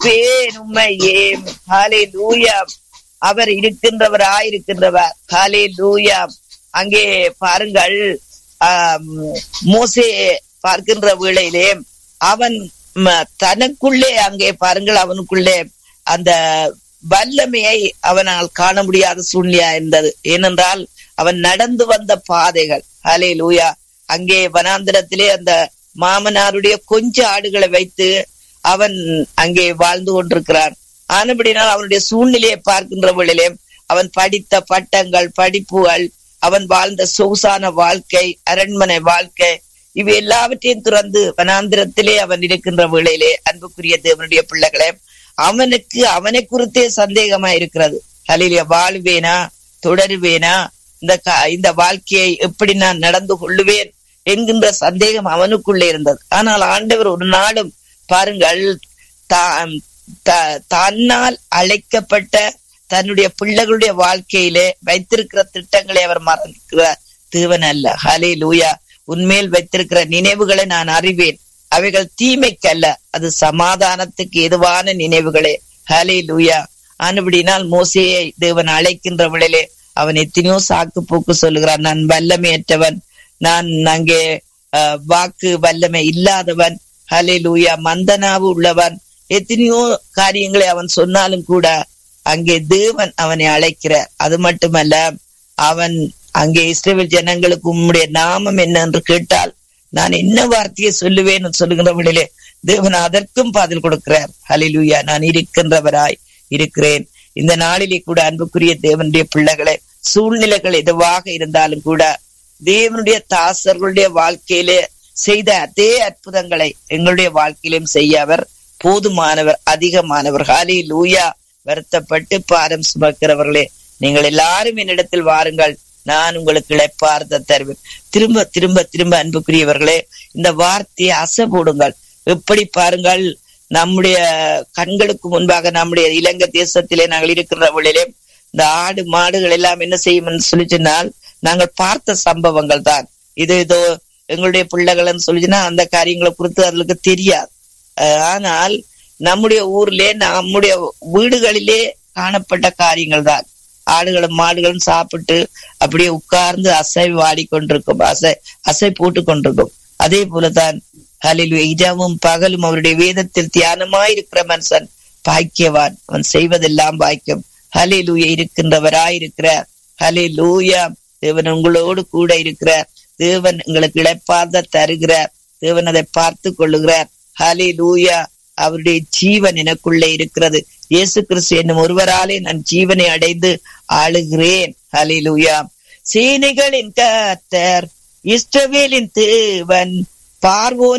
துதிப்பேன் உம்மையே ஹாலே லூயா அவர் இருக்கின்றவராயிருக்கின்றவர் ஹாலே லூயா அங்கே பாருங்கள் ஆம், மோசே பார்க்கின்ற வேளையிலே அவன் ம- தனக்குள்ளே அங்கே பாருங்கள் அவனுக்குள்ளே அந்த வல்லமையை அவனால் காண முடியாத சூழ்நிலையா இருந்தது ஏனென்றால் அவன் நடந்து வந்த பாதைகள் ஹலே லூயா அங்கே வனாந்திரத்திலே அந்த மாமனாருடைய கொஞ்ச ஆடுகளை வைத்து அவன் அங்கே வாழ்ந்து கொண்டிருக்கிறான் ஆனபடினால் அவனுடைய சூழ்நிலையை பார்க்கின்ற வேளையிலே அவன் படித்த பட்டங்கள் படிப்புகள் அவன் வாழ்ந்த சொகுசான வாழ்க்கை அரண்மனை வாழ்க்கை இவை எல்லாவற்றையும் துறந்து வனாந்திரத்திலே அவன் இருக்கின்ற வேளையிலே அன்புக்குரிய தேவனுடைய பிள்ளைகளே அவனுக்கு அவனை குறித்தே சந்தேகமா இருக்கிறது ஹலிலிய வாழ்வேனா தொடருவேனா இந்த கா- இந்த வாழ்க்கையை எப்படி நான் நடந்து கொள்ளுவேன் என்கின்ற சந்தேகம் அவனுக்குள்ளே இருந்தது ஆனால் ஆண்டவர் ஒரு நாளும் பாருங்கள் தான் த- தன்னால் அழைக்கப்பட்ட தன்னுடைய பிள்ளைகளுடைய வாழ்க்கையிலே வைத்திருக்கிற திட்டங்களை அவர் மறக்கிற தேவன் அல்ல ஹலே லூயா உன்மேல் வைத்திருக்கிற நினைவுகளை நான் அறிவேன் அவைகள் தீமைக்கல்ல அது சமாதானத்துக்கு எதுவான நினைவுகளே ஹலே லூயா ஆனபடினால் மோசையை தேவன் அழைக்கின்ற வேளையிலே அவன் எத்தனையோ சாக்கு போக்கு சொல்லுகிறான் நான் வல்லமையற்றவன் நான் அங்கே அஹ், வாக்கு வல்லமை இல்லாதவன் ஹலே லூயா மந்தனாவு உள்ளவன் எத்தனையோ காரியங்களை அவன் சொன்னாலும் கூட அங்கே தேவன் அவனை அழைக்கிறார் அது மட்டுமல்ல அவன் அங்கே இஸ்ரேல் ஜனங்களுக்கு உம்முடைய நாமம் என்ன என்று கேட்டால் நான் என்ன வார்த்தையை சொல்லுவேன் சொல்லுகின்ற வேளையிலே தேவன் அதற்கும் பதில் கொடுக்கிறார் ஹலிலுயா நான் இருக்கின்றவராய் இருக்கிறேன் இந்த நாளிலே கூட அன்புக்குரிய தேவனுடைய பிள்ளைகளை சூழ்நிலைகள் எதுவாக இருந்தாலும் கூட தேவனுடைய தாசர்களுடைய வாழ்க்கையிலே செய்த அதே அற்புதங்களை எங்களுடைய வாழ்க்கையிலும் செய்ய அவர் போதுமானவர் அதிகமானவர் ஹாலி லூயா வருத்தப்பட்டு பாரம் சுமக்கிறவர்களே நீங்கள் எல்லாரும் என்னிடத்தில் வாருங்கள் நான் உங்களுக்கு இழைப்பார்த்த தருவேன் திரும்ப திரும்ப திரும்ப அன்புக்குரியவர்களே இந்த வார்த்தையை அசை போடுங்கள் எப்படி பாருங்கள் நம்முடைய கண்களுக்கு முன்பாக நம்முடைய இலங்கை தேசத்திலே நாங்கள் இருக்கிற வழியிலே இந்த ஆடு மாடுகள் எல்லாம் என்ன செய்யும் சொல்லி சொன்னால் நாங்கள் பார்த்த சம்பவங்கள் தான் இது இதோ எங்களுடைய பிள்ளைகள்னு சொல்லிச்சுன்னா அந்த காரியங்களை குறித்து அதுக்கு தெரியாது அஹ் ஆனால் நம்முடைய ஊர்லே நம்முடைய வீடுகளிலே காணப்பட்ட காரியங்கள் தான் ஆடுகளும் மாடுகளும் சாப்பிட்டு அப்படியே உட்கார்ந்து அசை வாடி கொண்டிருக்கும் அசை அசை போட்டு கொண்டிருக்கும் அதே போலதான் ஹலில் இரவும் பகலும் அவருடைய வேதத்தில் தியானமாயிருக்கிற மனுஷன் பாக்கியவான் அவன் செய்வதெல்லாம் பாக்கியம் ஹலே லூயா இருக்கின்றவராய் இருக்கிறார் ஹலே லூயா தேவன் உங்களோடு கூட இருக்கிறார் தேவன் உங்களுக்கு இழைப்பார்த்த தருகிறார் தேவன் அதை பார்த்து கொள்ளுகிறார் ஹலே லூயா அவருடைய ஜீவன் எனக்குள்ளே இருக்கிறது இயேசு கிறிஸ்து என்னும் ஒருவராலே நான் ஜீவனை அடைந்து ஆளுகிறேன் ஹலிலுயா சேனைகளின் கர்த்தர் இஸ்ரவேலின் தேவன் பார்வோன்